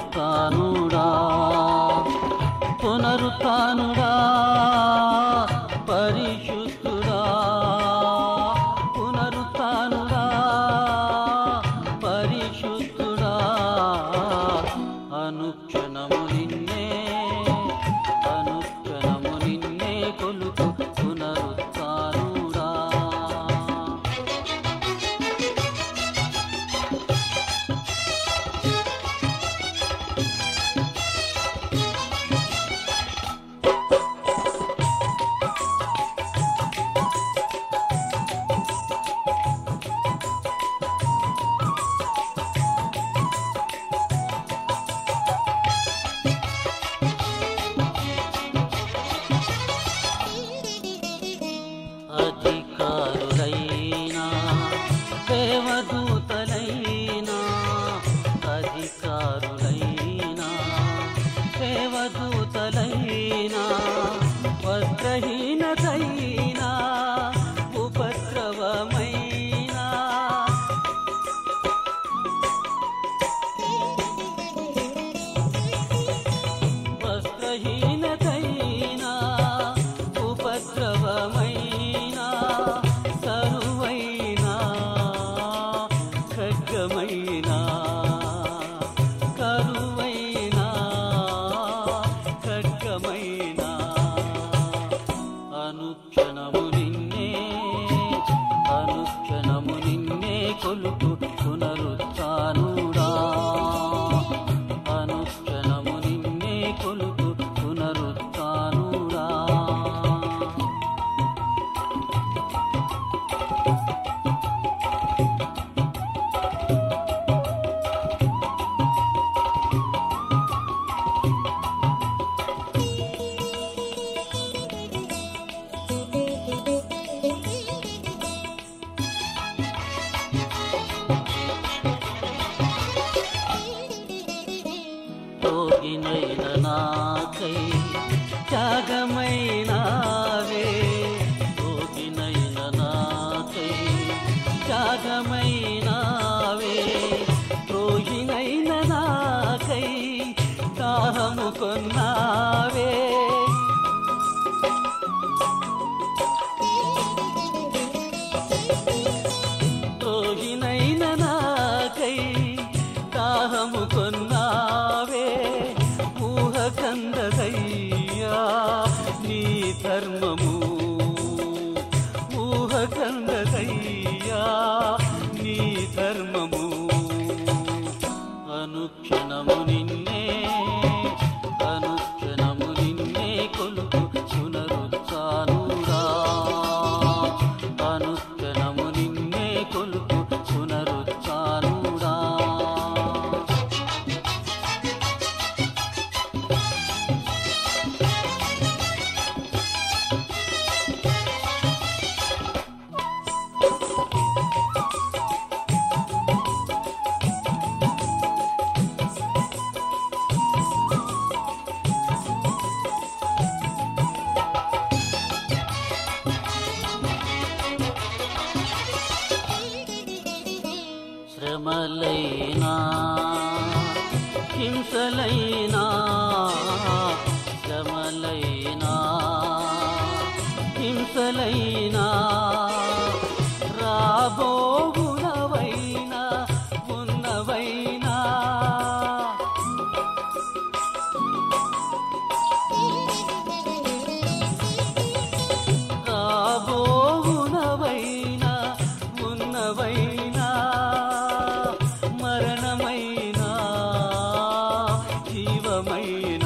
పునరుత్నుడా పునరుత్నుడా పరిశుద్ధుడా పునరుత్నుడా పరిశుద్ధుడా అనుక్షణము నిన్నే అనుక్షణము నిన్నే కొలుకు పునరుత్నుడా అధికారులైనా దేవదూతలైనా అధికారులైనా దేవదూతలైనా వస్త్రహీనతైనా ఉపద్రవమైనా వస్త్రహీనతైనా ఉపద్రవమైనా కరువైనా ఖడ్గమైనా కరువైనా ఖడ్గమైనా అనుక్షణము నిన్నే అనుక్షణము నిన్నే కొలుకు పునరుత్నుడా అనుక్షణము నిన్నే కొలుకు పునరుత్నుడా తోగినైన నాకై త్యాగమైనావే తోగినైన నాకై త్యాగమైనావే త్రోగినైన నాకై దాహము కొన్నావే త్రోగినైన నాకై దాహము కొన్నావే ఊహ కందదయ్యా నీ ధర్మము ఊహ కందదయ్యా నీ ధర్మము అనుక్షణము నిన్నే అనుక్షణము నిన్నే కొలుకు పునరుత్నుడా అనుక్షణము నిన్నే కొలుకు పునరుత్నుడా శ్రమలైనా హింసలైనా శ్రమలైనా హింసలైనా రాబోగునవైనా ఉన్నవైనా రాబోగునవైనా ఉన్నవైనా మరణమైనా జీవమైనా